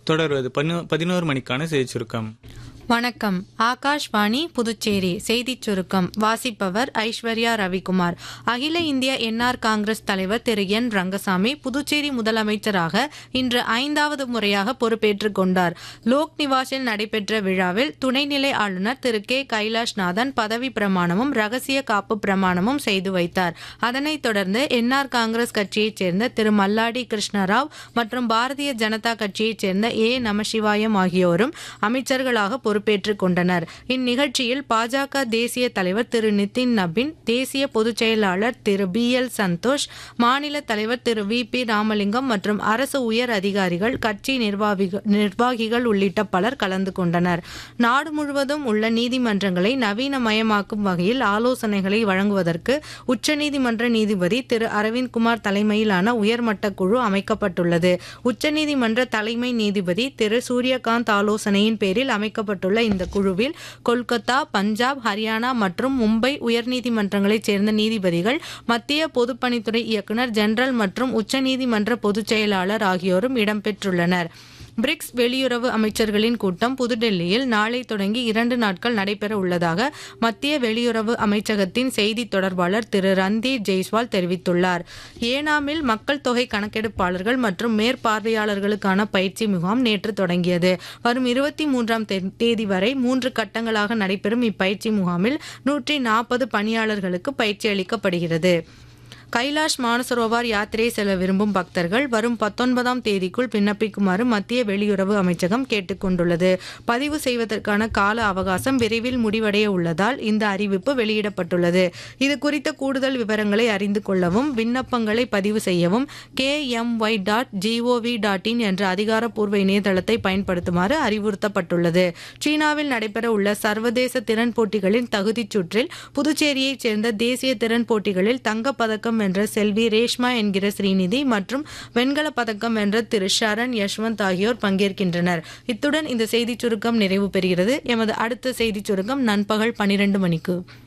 தொடர்வது பன்னு- பதினோரு மணிக்கான செய்தி சுருக்கம் வணக்கம் ஆகாஷ்வாணி புதுச்சேரி செய்திச் சுருக்கம் வாசிப்பவர் ஐஸ்வர்யா ரவிக்குமார் அகில இந்திய என்ஆர் காங்கிரஸ் தலைவர் திரு என் ரங்கசாமி புதுச்சேரி முதலமைச்சராக இன்று ஐந்தாவது முறையாக பொறுப்பேற்றுக் கொண்டார் லோக் நிவாஸில் நடைபெற்ற விழாவில் துணைநிலை ஆளுநர் திரு கே கைலாஷ்நாதன் பதவி பிரமாணமும் ரகசிய காப்பு பிரமாணமும் செய்து வைத்தார் அதனைத் தொடர்ந்து என்ஆர் காங்கிரஸ் கட்சியைச் சேர்ந்த திரு மல்லாடி கிருஷ்ணராவ் மற்றும் பாரதிய ஜனதா கட்சியைச் சேர்ந்த ஏ நமசிவாயம் ஆகியோரும் அமைச்சர்களாக பொறுப்பேற்றுக் கொண்டனர் இந்நிகழ்ச்சியில் பாஜக தேசிய தலைவர் திரு நிதின் நபின் தேசிய பொதுச் செயலாளர் திரு பி எல் சந்தோஷ் மாநில தலைவர் திரு வி பி ராமலிங்கம் மற்றும் அரசு உயர் அதிகாரிகள் கட்சி நிர்வாகிகள் நிர்வாகிகள் உள்ளிட்ட பலர் கலந்து கொண்டனர் நாடு முழுவதும் உள்ள நீதிமன்றங்களை நவீனமயமாக்கும் வகையில் ஆலோசனைகளை வழங்குவதற்கு உச்சநீதிமன்ற நீதிபதி திரு அரவிந்த் குமார் தலைமையிலான உயர்மட்ட குழு அமைக்கப்பட்டுள்ளது உச்சநீதிமன்ற தலைமை நீதிபதி திரு சூரியகாந்த் ஆலோசனையின் பேரில் அமைக்கப்பட்டுள்ள இந்த குழுவில் கொல்கத்தா பஞ்சாப் ஹரியானா மற்றும் மும்பை உயர்நீதிமன்றங்களைச் சேர்ந்த நீதிபதிகள் மத்திய பொதுப்பணித்துறை இயக்குனர் ஜெனரல் மற்றும் உச்சநீதிமன்ற பொதுச் செயலாளர் ஆகியோரும் இடம்பெற்றுள்ளனர் பிரிக்ஸ் வெளியுறவு அமைச்சர்களின் கூட்டம் புதுடெல்லியில் நாளை தொடங்கி இரண்டு நாட்கள் நடைபெற உள்ளதாக மத்திய வெளியுறவு அமைச்சகத்தின் செய்தி தொடர்பாளர் திரு ரந்தீர் ஜெய்ஸ்வால் தெரிவித்துள்ளார் ஏனாமில் மக்கள் தொகை கணக்கெடுப்பாளர்கள் மற்றும் மேற்பார்வையாளர்களுக்கான பயிற்சி முகாம் நேற்று தொடங்கியது வரும் இருபத்தி மூன்றாம் தேதி வரை மூன்று கட்டங்களாக நடைபெறும் இப்பயிற்சி முகாமில் நூற்றி நாற்பது பணியாளர்களுக்கு பயிற்சி அளிக்கப்படுகிறது கைலாஷ் மானசரோவர் யாத்திரை செல்ல விரும்பும் பக்தர்கள் வரும் பத்தொன்பதாம் தேதிக்குள் விண்ணப்பிக்குமாறு மத்திய வெளியுறவு அமைச்சகம் கேட்டுக்கொண்டுள்ளது பதிவு செய்வதற்கான கால அவகாசம் விரைவில் முடிவடைய உள்ளதால் இந்த அறிவிப்பு வெளியிடப்பட்டுள்ளது இது குறித்த கூடுதல் விவரங்களை அறிந்து கொள்ளவும் விண்ணப்பங்களை பதிவு செய்யவும் K M Y dot G O V dot in என்ற அதிகாரப்பூர்வ இணையதளத்தை பயன்படுத்துமாறு அறிவுறுத்தப்பட்டுள்ளது சீனாவில் நடைபெற உள்ள சர்வதேச திறன் போட்டிகளின் தகுதிச் சுற்றில் புதுச்சேரியைச் சேர்ந்த தேசிய திறன் போட்டிகளில் தங்கப்பதக்கம் வென்ற செல்வி ரேஷ்மா என்கிற ஸ்ரீநிதி மற்றும் வெண்கலப் பதக்கம் வென்ற திரு ஷரண் யஷ்வந்த் ஆகியோர் பங்கேற்கின்றனர் இத்துடன் இந்த செய்திச் சுருக்கம் நிறைவு பெறுகிறது எமது அடுத்த செய்திச் சுருக்கம் நண்பகல் பனிரெண்டு மணிக்கு